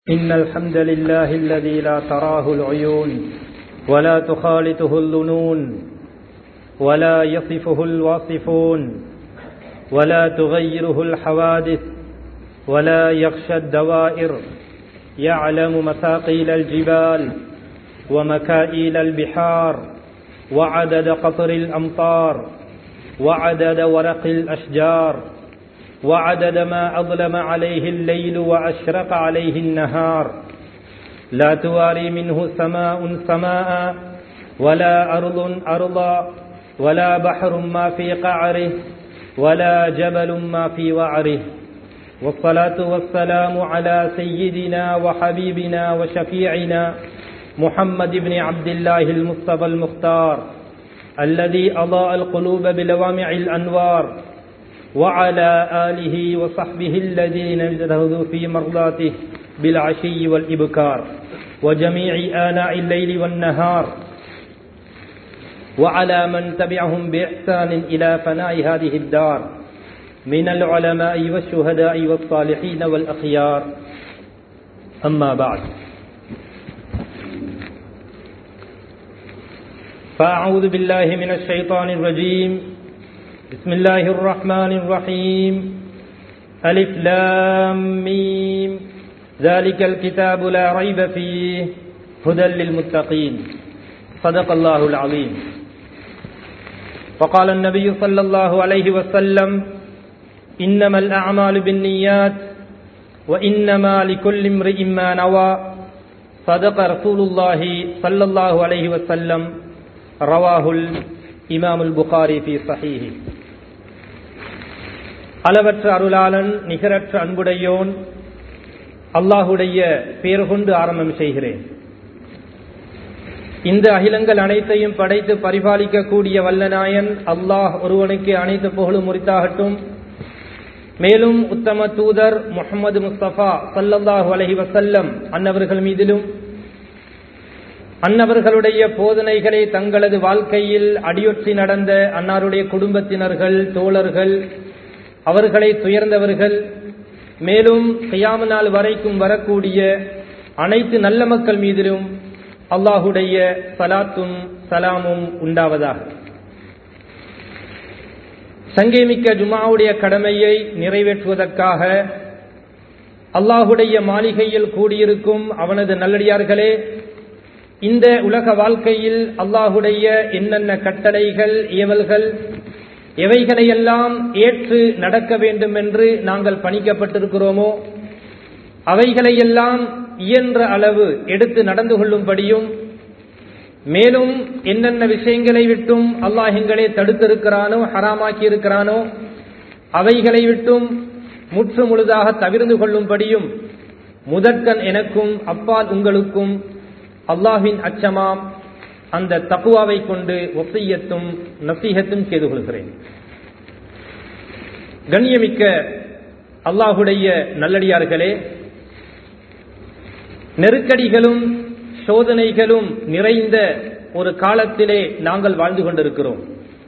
إن الحمد لله الذي لا تراه العيون ولا تخالطه الظنون ولا يصفه الواصفون ولا تغيره الحوادث ولا يخشى الدوائر يعلم مثاقيل الجبال ومكائيل البحار وعدد قطر الأمطار وعدد ورق الأشجار وعدد ما أظلم عليه الليل وأشرق عليه النهار لا تواري منه سماء سماء ولا أرض أرضا ولا بحر ما في قعره ولا جبل ما في وعره والصلاة والسلام على سيدنا وحبيبنا وشفيعنا محمد بن عبد الله المصطفى المختار الذي أضاء القلوب بلوامع الأنوار وعلى آله وصحبه الذين اجتهدوا في مرضاته بالعشي والإبكار وجميع آناء الليل والنهار وعلى من تبعهم بإحسان إلى فناء هذه الدار من العلماء والشهداء والصالحين والأخيار أما بعد فأعوذ بالله من الشيطان الرجيم بسم الله الرحمن الرحيم ألف لام ميم ذلك الكتاب لا ريب فيه هدى للمتقين صدق الله العظيم وقال النبي صلى الله عليه وسلم إنما الأعمال بالنيات وإنما لكل امرئ ما نوى صدق رسول الله صلى الله عليه وسلم رواه الإمام البخاري في صحيحه அளவற்ற அருளாளன் நிகரற்ற அன்புடையோன் அல்லாஹுடைய பேர் கொண்டு ஆரம்பம் செய்கிறேன் இந்த அகிலங்கள் அனைத்தையும் படைத்து பரிபாலிக்கக்கூடிய வல்லநாயன் அல்லாஹ் ஒருவனுக்கு அனைத்து புகழும் முறித்தாகட்டும் மேலும் உத்தம தூதர் முகமது முஸ்தபா சல்லல்லாஹு அலஹி வசல்லம் அன்னவர்கள் மீதிலும் அன்னவர்களுடைய போதனைகளை தங்களது வாழ்க்கையில் அடியொற்றி நடந்த அன்னாருடைய குடும்பத்தினர்கள் தோழர்கள் அவர்களை துயர்ந்தவர்கள் மேலும் செய்யாம நாள் வரைக்கும் வரக்கூடிய அனைத்து நல்ல மக்கள் மீதிலும் அல்லாஹுடைய சலாத்தும் சலாமும் உண்டாவதாக சங்கேமிக்க ஜுமாவுடைய கடமையை நிறைவேற்றுவதற்காக அல்லாஹுடைய மாளிகையில் கூடியிருக்கும் அவனது நல்லடியார்களே இந்த உலக வாழ்க்கையில் அல்லாஹுடைய என்னென்ன கட்டளைகள் ஏவல்கள் எவைகளையெல்லாம் ஏற்று நடக்க வேண்டும் என்று நாங்கள் பணிக்கப்பட்டிருக்கிறோமோ அவைகளையெல்லாம் இயன்ற அளவு எடுத்து நடந்து கொள்ளும்படியும் மேலும் என்னென்ன விஷயங்களை விட்டும் அல்லாஹ் எங்களை தடுத்திருக்கிறானோ ஹராமாக்கி இருக்கிறானோ அவைகளை விட்டும் முற்று முழுதாக தவிர்ந்து கொள்ளும்படியும் முதற்கண் எனக்கும் அப்பால் உங்களுக்கும் அல்லாஹின் அச்சமாம் அந்த தப்புவாவை கொண்டு ஒப்பையத்தும் நசீகத்தும் செய்து கொள்கிறேன் கண்ணியமிக்க அல்லாஹுடைய நல்லடியார்களே நெருக்கடிகளும் சோதனைகளும் நிறைந்த ஒரு காலத்திலே நாங்கள் வாழ்ந்து கொண்டிருக்கிறோம்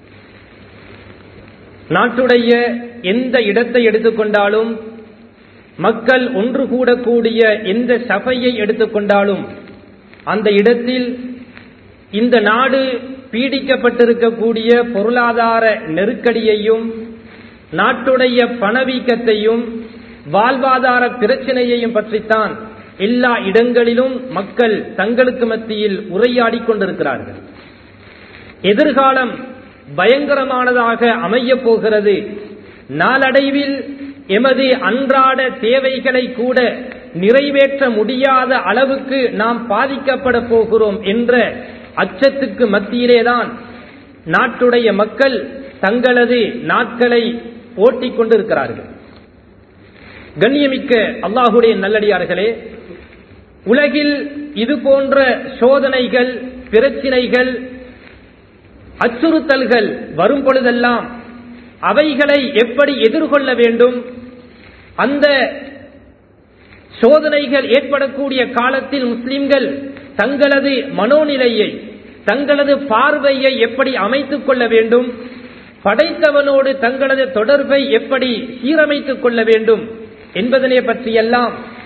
நாட்டுடைய எந்த இடத்தை எடுத்துக்கொண்டாலும் மக்கள் ஒன்று கூடக்கூடிய எந்த சபையை எடுத்துக்கொண்டாலும் அந்த இடத்தில் இந்த நாடு பீடிக்கப்பட்டிருக்கக்கூடிய பொருளாதார நெருக்கடியையும் நாட்டுடைய பணவீக்கத்தையும் வாழ்வாதார பிரச்சனையையும் பற்றித்தான் எல்லா இடங்களிலும் மக்கள் தங்களுக்கு மத்தியில் உரையாடி கொண்டிருக்கிறார்கள் எதிர்காலம் பயங்கரமானதாக அமையப் போகிறது நாளடைவில் எமது அன்றாட தேவைகளை கூட நிறைவேற்ற முடியாத அளவுக்கு நாம் பாதிக்கப்பட போகிறோம் என்ற அச்சத்துக்கு மத்தியிலேதான் நாட்டுடைய மக்கள் தங்களது நாட்களை ஓட்டிக் கொண்டிருக்கிறார்கள் கண்ணியமிக்க அல்லாஹுடைய நல்லடியார்களே உலகில் இது போன்ற சோதனைகள் பிரச்சினைகள் அச்சுறுத்தல்கள் வரும் பொழுதெல்லாம் அவைகளை எப்படி எதிர்கொள்ள வேண்டும் அந்த சோதனைகள் ஏற்படக்கூடிய காலத்தில் முஸ்லிம்கள் தங்களது மனோநிலையை தங்களது பார்வையை எப்படி அமைத்துக் கொள்ள வேண்டும் படைத்தவனோடு தங்களது தொடர்பை எப்படி சீரமைத்துக் கொள்ள வேண்டும் என்பதனை பற்றியெல்லாம்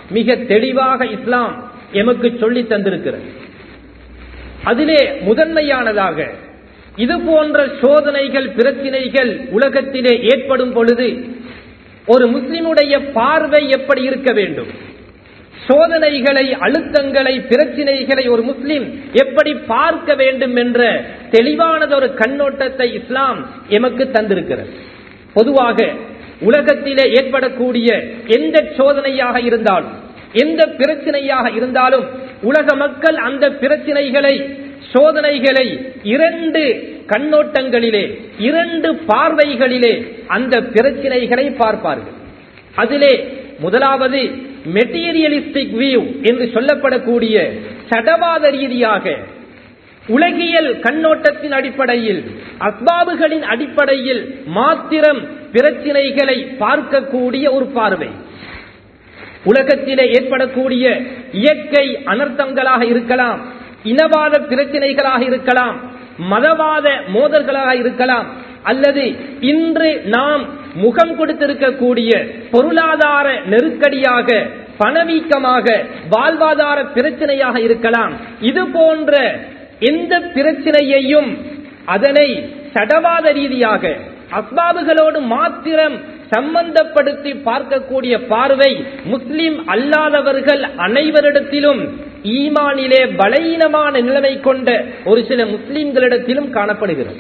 மிக தெளிவாக இஸ்லாம் எமக்கு சொல்லி தந்திருக்கிறது அதிலே முதன்மையானதாக இது போன்ற சோதனைகள் பிரச்சினைகள் உலகத்திலே ஏற்படும் பொழுது ஒரு முஸ்லிமுடைய பார்வை எப்படி இருக்க வேண்டும் சோதனைகளை அழுத்தங்களை பிரச்சினைகளை ஒரு முஸ்லிம் எப்படி பார்க்க வேண்டும் என்ற தெளிவானதொரு கண்ணோட்டத்தை இஸ்லாம் எமக்கு தந்திருக்கிறது பொதுவாக உலகத்திலே ஏற்படக்கூடிய எந்த சோதனையாக இருந்தாலும் எந்த பிரச்சனையாக இருந்தாலும் உலக மக்கள் அந்த பிரச்சனைகளை சோதனைகளை இரண்டு கண்ணோட்டங்களிலே இரண்டு பார்வைகளிலே அந்த பிரச்சனைகளை பார்ப்பார்கள் அதிலே முதலாவது மெட்டீரியலிஸ்டிக் வியூ என்று சொல்லப்படக்கூடிய சடவாத ரீதியாக உலகியல் கண்ணோட்டத்தின் அடிப்படையில் அஸ்பாபுகளின் அடிப்படையில் மாத்திரம் பிரச்சினைகளை பார்க்கக்கூடிய ஒரு பார்வை உலகத்திலே ஏற்படக்கூடிய இயற்கை அனர்த்தங்களாக இருக்கலாம் இனவாத பிரச்சனைகளாக இருக்கலாம் மதவாத மோதல்களாக இருக்கலாம் அல்லது இன்று நாம் முகம் கொடுத்திருக்கக்கூடிய பொருளாதார நெருக்கடியாக பணவீக்கமாக வாழ்வாதார பிரச்சனையாக இருக்கலாம் இது போன்ற எந்த பிரச்சனையையும் அதனை சடவாத ரீதியாக அஸ்பாபுகளோடு மாத்திரம் சம்பந்தப்படுத்தி பார்க்கக்கூடிய பார்வை முஸ்லிம் அல்லாதவர்கள் அனைவரிடத்திலும் ஈமானிலே பலவீனமான நிலைமை கொண்ட ஒரு சில முஸ்லிம்களிடத்திலும் காணப்படுகிறது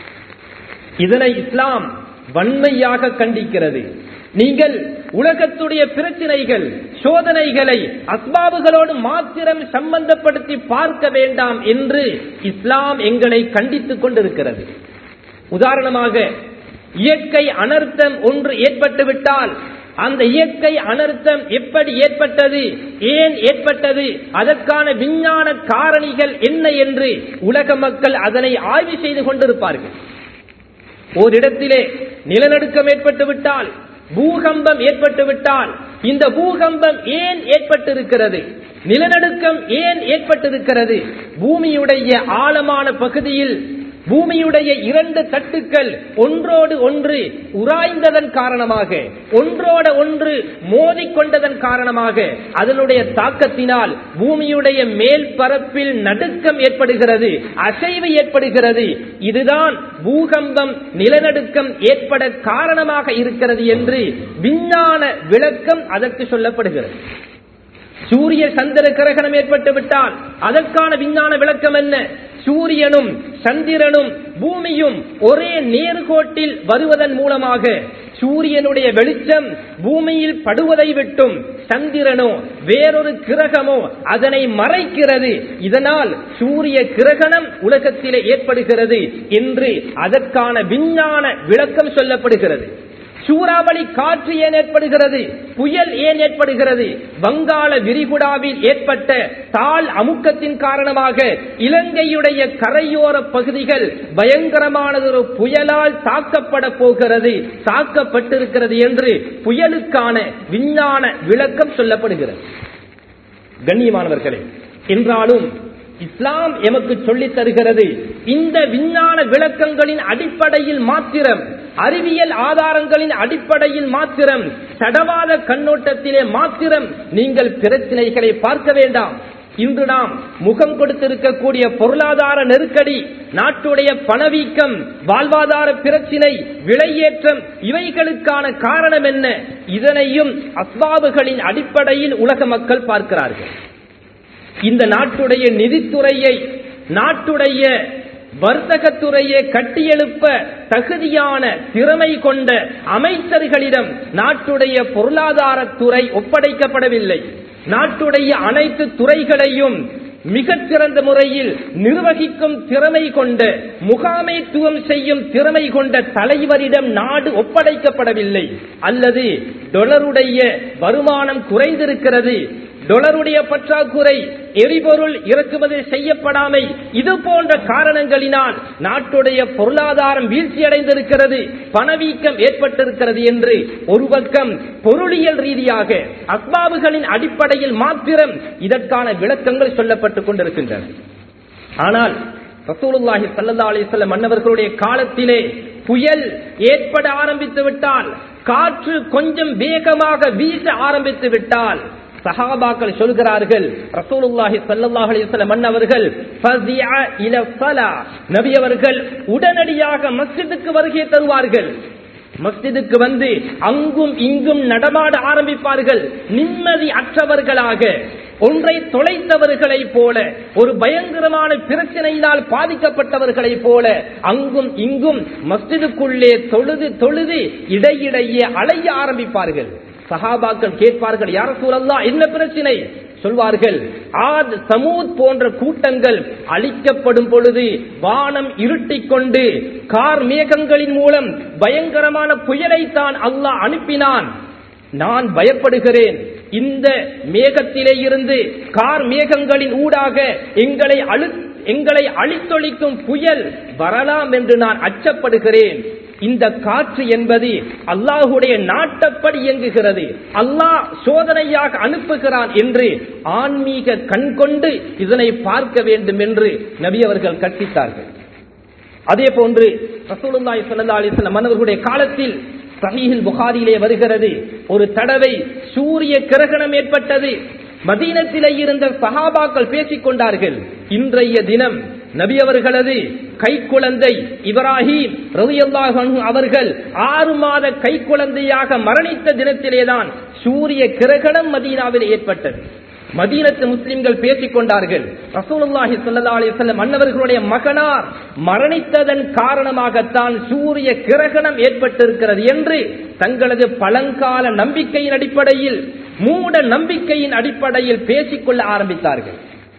இதனை இஸ்லாம் வன்மையாக கண்டிக்கிறது நீங்கள் உலகத்துடைய பிரச்சனைகள் சோதனைகளை அஸ்பாபுகளோடு மாத்திரம் சம்பந்தப்படுத்தி பார்க்க வேண்டாம் என்று இஸ்லாம் எங்களை கண்டித்துக் கொண்டிருக்கிறது உதாரணமாக இயற்கை அனர்த்தம் ஒன்று ஏற்பட்டு விட்டால் அந்த இயற்கை அனர்த்தம் எப்படி ஏற்பட்டது ஏன் ஏற்பட்டது அதற்கான விஞ்ஞான காரணிகள் என்ன என்று உலக மக்கள் அதனை ஆய்வு செய்து கொண்டிருப்பார்கள் ஓரிடத்திலே நிலநடுக்கம் ஏற்பட்டு விட்டால் பூகம்பம் ஏற்பட்டு விட்டால் இந்த பூகம்பம் ஏன் ஏற்பட்டிருக்கிறது நிலநடுக்கம் ஏன் ஏற்பட்டிருக்கிறது பூமியுடைய ஆழமான பகுதியில் பூமியுடைய இரண்டு தட்டுக்கள் ஒன்றோடு ஒன்று உராய்ந்ததன் காரணமாக ஒன்றோட ஒன்று மோதிக்கொண்டதன் காரணமாக அதனுடைய தாக்கத்தினால் பூமியுடைய மேல் பரப்பில் நடுக்கம் ஏற்படுகிறது அசைவு ஏற்படுகிறது இதுதான் பூகம்பம் நிலநடுக்கம் ஏற்பட காரணமாக இருக்கிறது என்று விஞ்ஞான விளக்கம் அதற்கு சொல்லப்படுகிறது சூரிய சந்திர கிரகணம் ஏற்பட்டு விட்டால் அதற்கான விஞ்ஞான விளக்கம் என்ன சூரியனும் சந்திரனும் பூமியும் ஒரே நேர்கோட்டில் வருவதன் மூலமாக சூரியனுடைய வெளிச்சம் பூமியில் படுவதை விட்டும் சந்திரனோ வேறொரு கிரகமோ அதனை மறைக்கிறது இதனால் சூரிய கிரகணம் உலகத்திலே ஏற்படுகிறது என்று அதற்கான விஞ்ஞான விளக்கம் சொல்லப்படுகிறது சூறாவளி காற்று ஏன் ஏற்படுகிறது புயல் ஏன் ஏற்படுகிறது வங்காள விரிகுடாவில் ஏற்பட்ட தாழ் அமுக்கத்தின் காரணமாக இலங்கையுடைய கரையோர பகுதிகள் பயங்கரமானதொரு புயலால் தாக்கப்பட போகிறது தாக்கப்பட்டிருக்கிறது என்று புயலுக்கான விஞ்ஞான விளக்கம் சொல்லப்படுகிறது கண்ணியமானவர்களே என்றாலும் இஸ்லாம் எமக்கு சொல்லித் தருகிறது இந்த விஞ்ஞான விளக்கங்களின் அடிப்படையில் மாத்திரம் அறிவியல் ஆதாரங்களின் அடிப்படையில் மாத்திரம் சடவாத கண்ணோட்டத்திலே மாத்திரம் நீங்கள் பிரச்சனைகளை பார்க்க வேண்டாம் இன்று நாம் முகம் கொடுத்திருக்கக்கூடிய பொருளாதார நெருக்கடி நாட்டுடைய பணவீக்கம் வாழ்வாதார பிரச்சினை விலையேற்றம் இவைகளுக்கான காரணம் என்ன இதனையும் அஸ்வாபுகளின் அடிப்படையில் உலக மக்கள் பார்க்கிறார்கள் இந்த நாட்டுடைய நிதித்துறையை நாட்டுடைய வர்த்தகத்துறையை கட்டியெழுப்ப தகுதியான திறமை கொண்ட அமைச்சர்களிடம் நாட்டுடைய பொருளாதாரத்துறை ஒப்படைக்கப்படவில்லை நாட்டுடைய அனைத்து துறைகளையும் மிகச்சிறந்த முறையில் நிர்வகிக்கும் திறமை கொண்ட முகாமைத்துவம் செய்யும் திறமை கொண்ட தலைவரிடம் நாடு ஒப்படைக்கப்படவில்லை அல்லது டொலருடைய வருமானம் குறைந்திருக்கிறது டொலருடைய பற்றாக்குறை எரிபொருள் இறக்குமதி செய்யப்படாமை இது போன்ற காரணங்களினால் நாட்டுடைய பொருளாதாரம் வீழ்ச்சியடைந்திருக்கிறது பணவீக்கம் ஏற்பட்டிருக்கிறது என்று ஒரு பக்கம் பொருளியல் ரீதியாக அஸ்பாபுகளின் அடிப்படையில் மாத்திரம் இதற்கான விளக்கங்கள் சொல்லப்பட்டுக் கொண்டிருக்கின்றன ஆனால் ரசூலுல்லாஹி சல்லா அலிஸ்லம் மன்னவர்களுடைய காலத்திலே புயல் ஏற்பட ஆரம்பித்து விட்டால் காற்று கொஞ்சம் வேகமாக வீச ஆரம்பித்து விட்டால் சஹாபாக்கள் சொல்கிறார்கள் ரசூலுல்லாஹி ஸல்லல்லாஹு அலைஹி வஸல்லம் அன்னவர்கள் ஃபஸிஅ இல ஸலா நபி அவர்கள் உடனடியாக மஸ்ஜிதுக்கு வருகை தருவார்கள் மஸ்ஜிதுக்கு வந்து அங்கும் இங்கும் நடமாட ஆரம்பிப்பார்கள் நிம்மதி அற்றவர்களாக ஒன்றை தொலைத்தவர்களை போல ஒரு பயங்கரமான பிரச்சனையினால் பாதிக்கப்பட்டவர்களைப் போல அங்கும் இங்கும் மஸ்ஜிதுக்குள்ளே தொழுது தொழுது இடையிடையே அலைய ஆரம்பிப்பார்கள் சஹாபாக்கள் கேட்பார்கள் யார சூழல்லா என்ன பிரச்சனை சொல்வார்கள் ஆத் சமூத் போன்ற கூட்டங்கள் அழிக்கப்படும் பொழுது வானம் இருட்டிக் கொண்டு கார் மேகங்களின் மூலம் பயங்கரமான புயலை தான் அல்லாஹ் அனுப்பினான் நான் பயப்படுகிறேன் இந்த மேகத்திலே இருந்து கார் மேகங்களின் ஊடாக எங்களை அழு எங்களை அழித்தொழிக்கும் புயல் வரலாம் என்று நான் அச்சப்படுகிறேன் இந்த காற்று என்பது அல்லாஹுடைய நாட்டப்படி இயங்குகிறது அல்லாஹ் சோதனையாக அனுப்புகிறான் என்று ஆன்மீக கண் கொண்டு இதனை பார்க்க வேண்டும் என்று நபி அவர்கள் கற்பித்தார்கள் அதே போன்று ரசூலுல்லாஹி ஸல்லல்லாஹு அலைஹி வஸல்லம் மன்னவர்களுடைய காலத்தில் சஹீஹில் புகாரியிலே வருகிறது ஒரு தடவை சூரிய கிரகணம் ஏற்பட்டது மதீனத்திலே இருந்த சஹாபாக்கள் பேசிக் கொண்டார்கள் இன்றைய தினம் நபி அவர்களது கைக்குழந்தை இப்ராஹிம் ரலியல்லாஹு அன்ஹு அவர்கள் ஆறு மாத கைக்குழந்தையாக மரணித்த தினத்திலேதான் சூரிய கிரகணம் மதீனாவில் ஏற்பட்டது மதீனத்து முஸ்லிம்கள் பேசிக் கொண்டார்கள் ரசூலுல்லாஹி ஸல்லல்லாஹு அலைஹி வஸல்லம் அன்னவர்களுடைய மகனார் மரணித்ததன் காரணமாகத்தான் சூரிய கிரகணம் ஏற்பட்டிருக்கிறது என்று தங்களது பழங்கால நம்பிக்கையின் அடிப்படையில் மூட நம்பிக்கையின் அடிப்படையில் பேசிக்கொள்ள ஆரம்பித்தார்கள்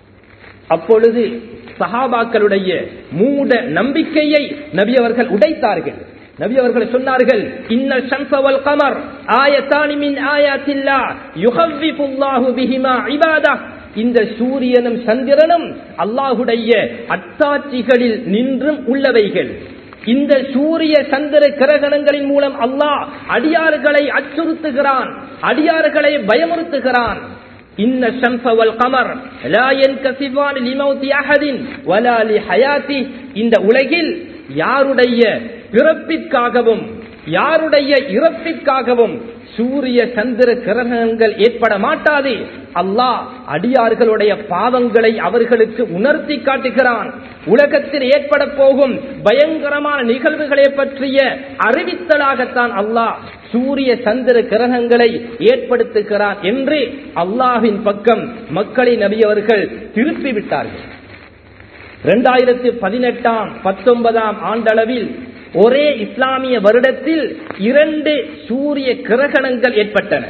அப்பொழுது சஹாபாக்களுடைய மூட நம்பிக்கையை நபி அவர்கள் உடைத்தார்கள் நபி அவர்கள் சொன்னார்கள் இன்னல் ஷம்ஸவல் கமர் ஆயத்தானி மின் ஆயாத்தில்லா யுஹவ்விஃபுல்லாஹு பிஹிமா இபாதா இந்த சூரியனும் சந்திரனும் அல்லாஹுடைய அத்தாட்சிகளில் நின்றும் உள்ளவைகள் இந்த சூரிய சந்திர கிரகணங்களின் மூலம் அல்லாஹ் அடியார்களை அச்சுறுத்துகிறான் அடியார்களை பயமுறுத்துகிறான் இன்ன ஷம்ஸ வல் கமர் லா யன்கசிஃபான் லிமௌத்தி அஹதின் வலா லிஹயாத்தி இந்த உலகில் யாருடைய பிறப்பிற்காகவும் யாருடைய இறப்பிற்காகவும் சூரிய சந்திர கிரகணங்கள் ஏற்பட மாட்டாது அல்லாஹ் அடியார்களுடைய பாவங்களை அவர்களுக்கு உணர்த்தி காட்டுகிறான் உலகத்தில் ஏற்பட போகும் பயங்கரமான நிகழ்வுகளை பற்றிய அறிவித்தலாகத்தான் அல்லாஹ் சூரிய சந்திர கிரகங்களை ஏற்படுத்துகிறான் என்று அல்லாஹின் பக்கம் மக்களை நபியவர்கள் திருப்பிவிட்டார்கள் இரண்டாயிரத்தி பதினெட்டாம் பத்தொன்பதாம் ஆண்டளவில் ஒரே இஸ்லாமிய வருடத்தில் இரண்டு சூரிய கிரகணங்கள் ஏற்பட்டன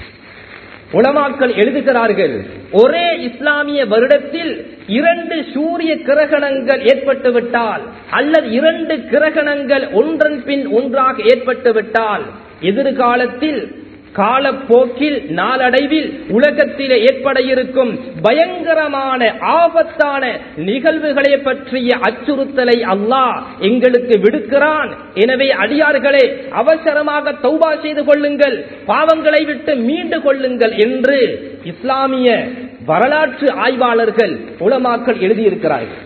உலமாக்கள் எழுதுகிறார்கள் ஒரே இஸ்லாமிய வருடத்தில் இரண்டு சூரிய கிரகணங்கள் ஏற்பட்டுவிட்டால் அல்லது இரண்டு கிரகணங்கள் ஒன்றன் பின் ஒன்றாக ஏற்பட்டுவிட்டால் எதிர்காலத்தில் காலப்போக்கில் நாளடைவில் உலகத்திலே ஏற்பட இருக்கும் பயங்கரமான ஆபத்தான நிகழ்வுகளை பற்றிய அச்சுறுத்தலை அல்லாஹ் எங்களுக்கு விடுக்கிறான் எனவே அடியார்களே அவசரமாக தௌபா செய்து கொள்ளுங்கள் பாவங்களை விட்டு மீண்டு கொள்ளுங்கள் என்று இஸ்லாமிய வரலாற்று ஆய்வாளர்கள் உலமாக்கள் எழுதியிருக்கிறார்கள்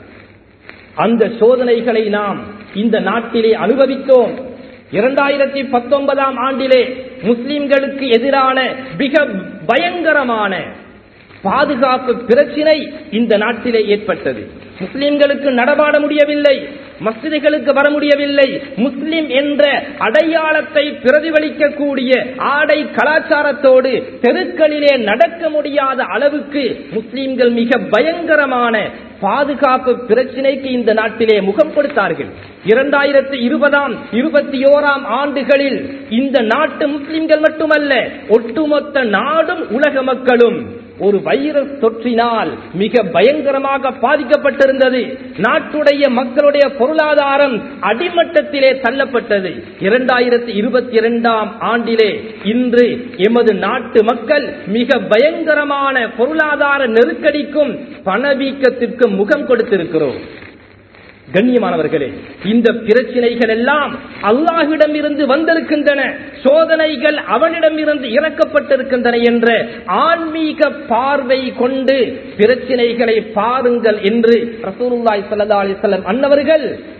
அந்த சோதனைகளை நாம் இந்த நாட்டிலே அனுபவித்தோம் இரண்டாயிரத்தி பத்தொன்பதாம் ஆண்டிலே முஸ்லிம்களுக்கு எதிரான மிக பயங்கரமான பாதுகாப்பு பிரச்சினை இந்த நாட்டிலே ஏற்பட்டது முஸ்லிம்களுக்கு நடமாட முடியவில்லை மஸ்ஜிதுகளுக்கு வர முடியவில்லை முஸ்லிம் என்ற அடையாளத்தை பிரதிபலிக்கக்கூடிய ஆடை கலாச்சாரத்தோடு தெருக்களிலே நடக்க முடியாத அளவுக்கு முஸ்லிம்கள் மிக பயங்கரமான பாதுகாப்பு பிரச்சினைக்கு இந்த நாட்டிலே முகம் கொடுத்தார்கள் இரண்டாயிரத்தி இருபதாம் இருபத்தி ஓராம் ஆண்டுகளில் இந்த நாட்டு முஸ்லிம்கள் மட்டுமல்ல ஒட்டுமொத்த நாடும் உலக மக்களும் ஒரு வைரஸ் தொற்றினால் மிக பயங்கரமாக பாதிக்கப்பட்டிருந்தது நாட்டுடைய மக்களுடைய பொருளாதாரம் அடிமட்டத்திலே தள்ளப்பட்டது இரண்டாயிரத்தி இருபத்தி இரண்டாம் ஆண்டிலே இன்று எமது நாட்டு மக்கள் மிக பயங்கரமான பொருளாதார நெருக்கடிக்கும் பணவீக்கத்திற்கும் முகம் கொடுத்திருக்கிறோம் கண்ணியமானவர்களே இந்த பிரச்சனைகள் எல்லாம் அல்லாஹ்விடம் இருந்து வந்திருக்கின்றன சோதனைகள் அவனிடம் இருந்து இறக்கப்பட்டிருக்கின்றன என்ற ஆன்மீக பார்வை கொண்டு பிரச்சனைகளை பாருங்கள் என்று ரசூலுல்லாஹி ஸல்லல்லாஹு அலைஹி வஸல்லம் அன்னவர்கள்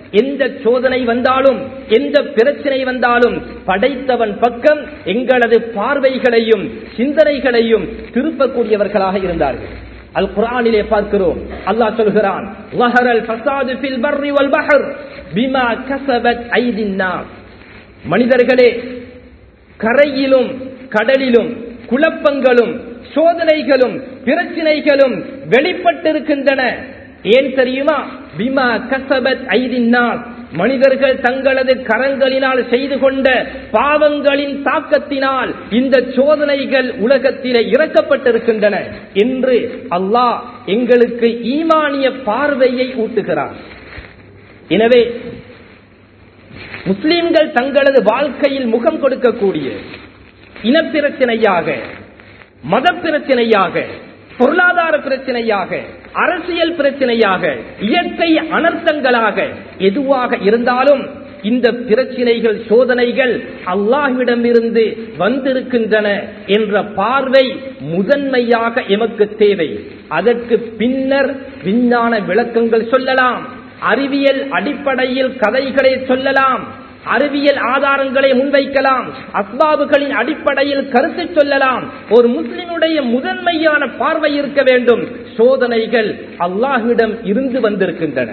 எந்த சோதனை வந்தாலும் எந்த பிரச்சனை வந்தாலும் படைத்தவன் பக்கம் எங்களது பார்வைகளையும் சிந்தனைகளையும் திருப்பக்கூடியவர்களாக இருந்தார்கள் அல் குரானிலே பார்க்கிறோம் அல்லாஹ் சொல்கிறான் வஹரல் ஃபஸாது ஃபில் பர்ரி வல் பஹர் பிமா கஸபத் ஐதின் நாஸ் மனிதர்களே கரையிலும் கடலிலும் குழப்பங்களும் சோதனைகளும் பிரச்சனைகளும் வெளிப்பட்டிருக்கின்றன ஏன் தெரியுமா பிமா கசபத் ஐதின்னாஸ் மனிதர்கள் தங்களது கரங்களினால் செய்து கொண்ட பாவங்களின் தாக்கத்தினால் இந்த சோதனைகள் உலகத்திலே இறக்கப்பட்டிருக்கின்றன என்று அல்லாஹ் எங்களுக்கு ஈமானிய பார்வையை ஊட்டுகிறார் எனவே முஸ்லிம்கள் தங்களது வாழ்க்கையில் முகம் கொடுக்கக்கூடிய இனப்பிரச்சனையாக மத பிரச்சனையாக பொருளாதார பிரச்சனையாக அரசியல் பிரச்சனையாக இயற்கை அனர்த்தங்களாக எதுவாக இருந்தாலும் இந்த பிரச்சனைகள் சோதனைகள் அல்லாஹ்விடமிருந்து வந்திருக்கின்றன என்ற பார்வை முதன்மையாக எமக்கு தேவை அதற்கு பின்னர் விஞ்ஞான விளக்கங்கள் சொல்லலாம் அறிவியல் அடிப்படையில் கதைகளை சொல்லலாம் அறிவியல் ஆதாரங்களை முன்வைக்கலாம் அஸ்பாபுகளின் அடிப்படையில் கருத்து சொல்லலாம் ஒரு முஸ்லிமுடைய முதன்மையான பார்வை இருக்க வேண்டும் சோதனைகள் அல்லாஹ்விடம் இருந்து வந்திருக்கின்றன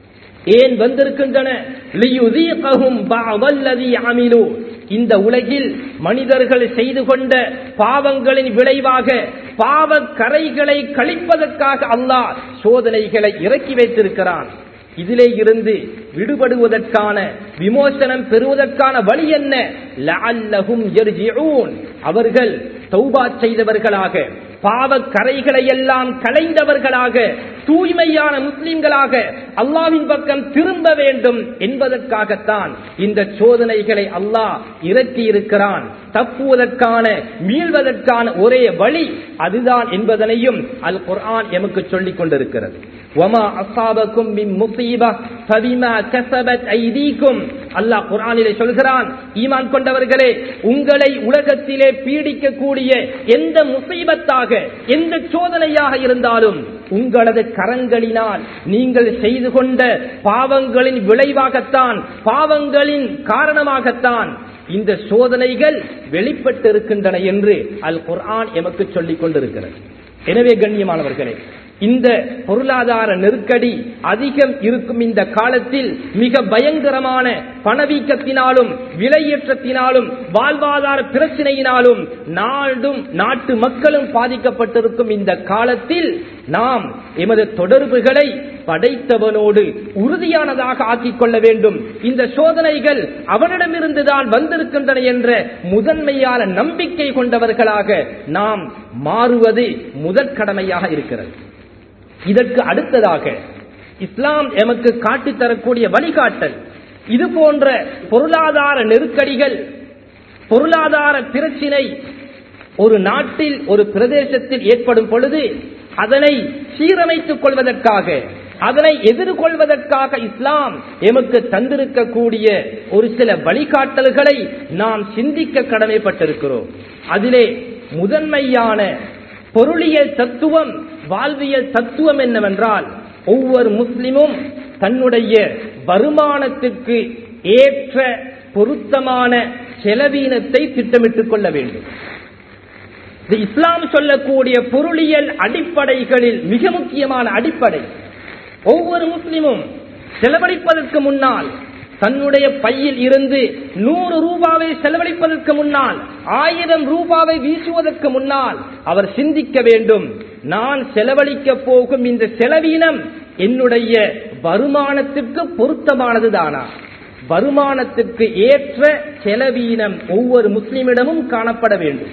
ஏன் வந்திருக்கின்றன லியுதீகஹும் பஅதல்லதி அமிலு இந்த உலகில் மனிதர்கள் செய்து கொண்ட பாவங்களின் விளைவாக பாவ கரைகளை கழிப்பதற்காக அல்லாஹ் சோதனைகளை இறக்கி வைத்திருக்கிறான் இதிலே இருந்து விடுபடுவதற்கான விமோசனம் பெறுவதற்கான வழி என்ன லஅல்லஹும் யர்ஜிஊன் அவர்கள் தௌபா செய்தவர்களாக பாவ கரைகளை எல்லாம் களைந்தவர்களாக தூய்மையான முஸ்லிம்களாக அல்லாவின் பக்கம் திரும்ப வேண்டும் என்பதற்காகத்தான் இந்த சோதனைகளை அல்லாஹ் இறக்கி இருக்கிறான் தப்புவதற்கான மீள்வதற்கான ஒரே வழி அதுதான் என்பதனையும் அல் குர்ஆன் எமக்கு சொல்லிக் கொண்டிருக்கிறது وما أصابكم من مصيبة فبما كسبت أيديكم அல்லாஹ் குர்ஆனிலே சொல்கிறான் ஈமான் கொண்டவர்களே உங்களை உலகத்திலே பீடிக்கக்கூடிய எந்த முசீபத்தாக எந்த சோதனையாக இருந்தாலும் உங்களது கரங்களினால் நீங்கள் செய்து கொண்ட பாவங்களின் விளைவாகத்தான் பாவங்களின் காரணமாகத்தான் இந்த சோதனைகள் வெளிப்பட்டிருக்கின்றன என்று அல் குர்ஆன் எமக்கு சொல்லிக் கொண்டிருக்கிறது எனவே கண்ணியமானவர்களே இந்த பொருளாதார நெருக்கடி அதிகம் இருக்கும் இந்த காலத்தில் மிக பயங்கரமான பணவீக்கத்தினாலும் விலையேற்றத்தினாலும் வாழ்வாதார பிரச்சனையினாலும் நாடும் நாட்டு மக்களும் பாதிக்கப்பட்டிருக்கும் இந்த காலத்தில் நாம் எமது தொடர்புகளை படைத்தவனோடு உறுதியானதாக ஆக்கிக் கொள்ள வேண்டும் இந்த சோதனைகள் அவனிடமிருந்துதான் வந்திருக்கின்றன என்ற முதன்மையான நம்பிக்கை கொண்டவர்களாக நாம் மாறுவது முதற்கடமையாக இருக்கிறது இதற்கு அடுத்ததாக இஸ்லாம் எமக்கு காட்டித் தரக்கூடிய வழிகாட்டல் இது போன்ற பொருளாதார நெருக்கடிகள் பொருளாதார பிரச்சினை ஒரு நாட்டில் ஒரு பிரதேசத்தில் ஏற்படும் பொழுது அதனை சீரமைத்துக் கொள்வதற்காக அதனை எதிர்கொள்வதற்காக இஸ்லாம் எமக்கு தந்திருக்கக்கூடிய ஒரு சில வழிகாட்டல்களை நாம் சிந்திக்க கடமைப்பட்டிருக்கிறோம் அதிலே முதன்மையான பொருளியல் தத்துவம் வாழ்வியல் தத்துவம் என்னவென்றால் ஒவ்வொரு முஸ்லிமும் தன்னுடைய வருமானத்திற்கு ஏற்ற பொருத்தமான செலவீனத்தை திட்டமிட்டுக் கொள்ள வேண்டும் இது இஸ்லாம் சொல்லக்கூடிய பொருளியல் அடிப்படைகளில் மிக முக்கியமான அடிப்படை ஒவ்வொரு முஸ்லிமும் செலவழிப்பதற்கு முன்னால் தன்னுடைய பையில் இருந்து நூறு ரூபாவை செலவழிப்பதற்கு முன்னால் ஆயிரம் ரூபாவை வீசுவதற்கு முன்னால் அவர் சிந்திக்க வேண்டும் நான் செலவழிக்க போகும் இந்த செலவீனம் என்னுடைய வருமானத்திற்கு பொருத்தமானது தானா வருமானத்திற்கு ஏற்ற செலவீனம் ஒவ்வொரு முஸ்லிமிடமும் காணப்பட வேண்டும்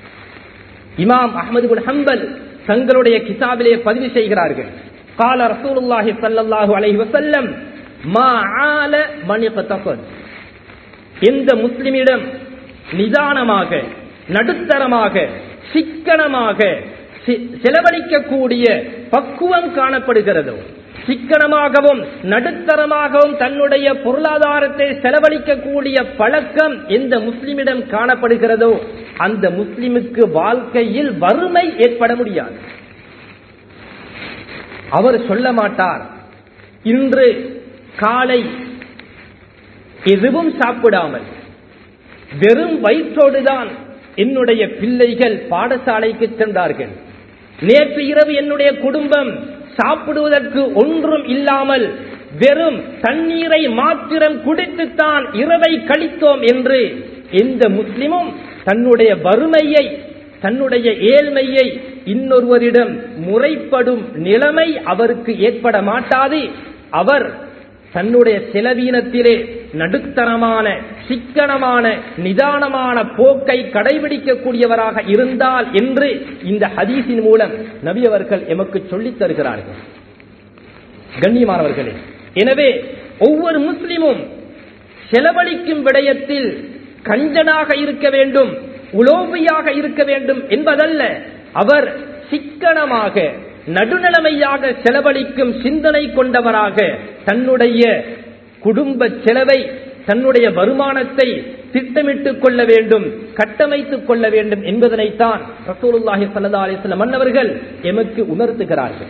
இமாம் அஹமது பின் ஹம்பல் தங்களுடைய கிதாபிலே பதிவு செய்கிறார்கள் கால ரசூலுல்லாஹி ஸல்லல்லாஹு அலைஹி வஸல்லம் மா ஆல மணிகதஃபத் எந்த முஸ்லிமிடம் நிதானமாக நடுத்தரமாக சிக்கனமாக செலவழிக்கக்கூடிய பக்குவம் காணப்படுகிறதோ சிக்கனமாகவும் நடுத்தரமாகவும் தன்னுடைய பொருளாதாரத்தை செலவழிக்கக்கூடிய பழக்கம் எந்த முஸ்லிமிடம் காணப்படுகிறதோ அந்த முஸ்லிமுக்கு வாழ்க்கையில் வறுமை ஏற்பட முடியாது அவர் சொல்ல மாட்டார் இன்று காலை எதுவும் சாப்பிடாமல் வெறும் வயிற்றோடுதான் என்னுடைய பிள்ளைகள் பாடசாலைக்கு சென்றார்கள் நேற்று இரவு என்னுடைய குடும்பம் சாப்பிடுவதற்கு ஒன்றும் இல்லாமல் வெறும் தண்ணீரை மாத்திரம் குடித்துத்தான் இரவை கழித்தோம் என்று எந்த முஸ்லிமும் தன்னுடைய வறுமையை தன்னுடைய ஏழ்மையை இன்னொருவரிடம் முறைப்படும் நிலைமை அவருக்கு ஏற்பட மாட்டாது அவர் தன்னுடைய செலவீனத்திலே நடுத்தரமான சிக்கனமான நிதானமான போக்கை கடைபிடிக்கக்கூடியவராக இருந்தால் என்று இந்த ஹதீஸின் மூலம் நபி அவர்கள் எமக்கு சொல்லித் தருகிறார்கள் கண்ணியமானவர்களே எனவே ஒவ்வொரு முஸ்லிமும் செலவழிக்கும் விடயத்தில் கஞ்சனாக இருக்க வேண்டும் உலோபியாக இருக்க வேண்டும் என்பதல்ல அவர் சிக்கனமாக நடுநிலைமையாக செலவழிக்கும் சிந்தனை கொண்டவராக தன்னுடைய குடும்ப செலவை தன்னுடைய வருமானத்தை திட்டமிட்டுக் கொள்ள வேண்டும் கட்டமைத்துக் கொள்ள வேண்டும் என்பதனைத்தான் ரசூலுல்லாஹி ஸல்லல்லாஹு அலைஹி வஸல்லம் மன்னவர்கள் எமக்கு உணர்த்துகிறார்கள்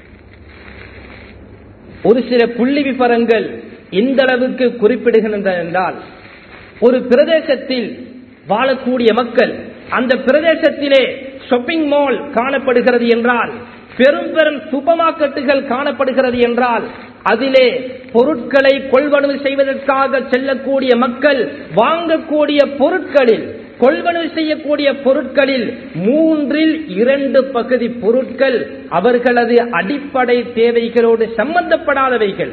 ஒரு சில புள்ளி விபரங்கள் எந்த அளவுக்கு குறிப்பிடுகின்றன என்றால் ஒரு பிரதேசத்தில் வாழக்கூடிய மக்கள் அந்த பிரதேசத்திலே ஷாப்பிங் மால் காணப்படுகிறது என்றால் பெரும் பெரும் சூப்பர் மார்க்கெட்டுகள் காணப்படுகிறது என்றால் அதிலே பொருட்களை கொள்வனவு செய்வதற்காக செல்லக்கூடிய மக்கள் வாங்கக்கூடிய பொருட்களில் கொள்வனவு செய்யக்கூடிய பொருட்களில் மூன்றில் இரண்டு பகுதி பொருட்கள் அவர்களது அடிப்படை தேவைகளோடு சம்பந்தப்படாதவைகள்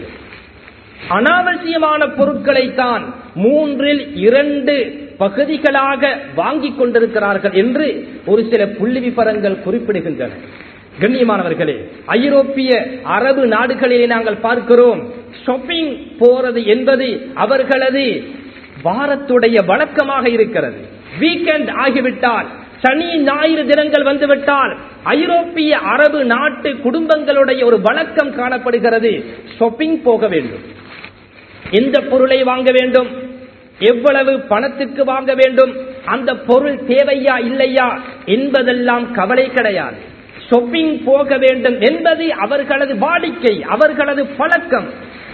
அனாவசியமான பொருட்களைத்தான் மூன்றில் இரண்டு பகுதிகளாக வாங்கிக் கொண்டிருக்கிறார்கள் என்று ஒரு சில புள்ளி விபரங்கள் குறிப்பிடுகின்றன கண்ணியமானவர்களே ஐரோப்பிய அரபு நாடுகளிலே நாங்கள் பார்க்கிறோம் ஷாப்பிங் போறது என்பது அவர்களது வாரத்துடைய வழக்கமாக இருக்கிறது வீக்கெண்ட் ஆகிவிட்டால் சனி ஞாயிறு தினங்கள் வந்துவிட்டால் ஐரோப்பிய அரபு நாட்டு குடும்பங்களுடைய ஒரு வழக்கம் காணப்படுகிறது ஷாப்பிங் போக வேண்டும் எந்த பொருளை வாங்க வேண்டும் எவ்வளவு பணத்துக்கு வாங்க வேண்டும் அந்த பொருள் தேவையா இல்லையா என்பதெல்லாம் கவலை கிடையாது ஷாப்பிங் போக வேண்டும் என்பது அவர்களது வாடிக்கை அவர்களது பழக்கம்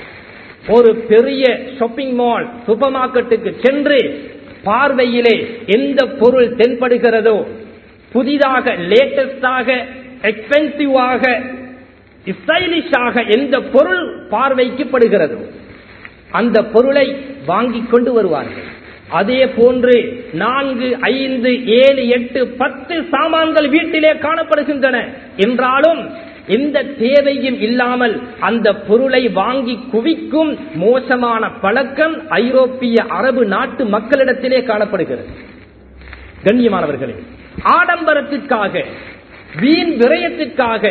ஒரு பெரிய ஷாப்பிங் மால் சூப்பர் மார்க்கெட்டுக்கு சென்று பார்வையிலே எந்த பொருள் தென்படுகிறதோ புதிதாக லேட்டஸ்டாக எக்ஸ்பென்சிவாக ஸ்டைலிஷாக எந்த பொருள் பார்வைக்கு படுகிறதோ அந்த பொருளை வாங்கிக் கொண்டு வருவார்கள் அதே போன்று நான்கு ஐந்து ஏழு எட்டு பத்து சாமான்கள் வீட்டிலே காணப்படுகின்றன என்றாலும் எந்த தேவையும் இல்லாமல் அந்த பொருளை வாங்கி குவிக்கும் மோசமான பழக்கம் ஐரோப்பிய அரபு நாட்டு மக்களிடத்திலே காணப்படுகிறது கண்ணியமானவர்களே ஆடம்பரத்திற்காக வீண் விரயத்திற்காக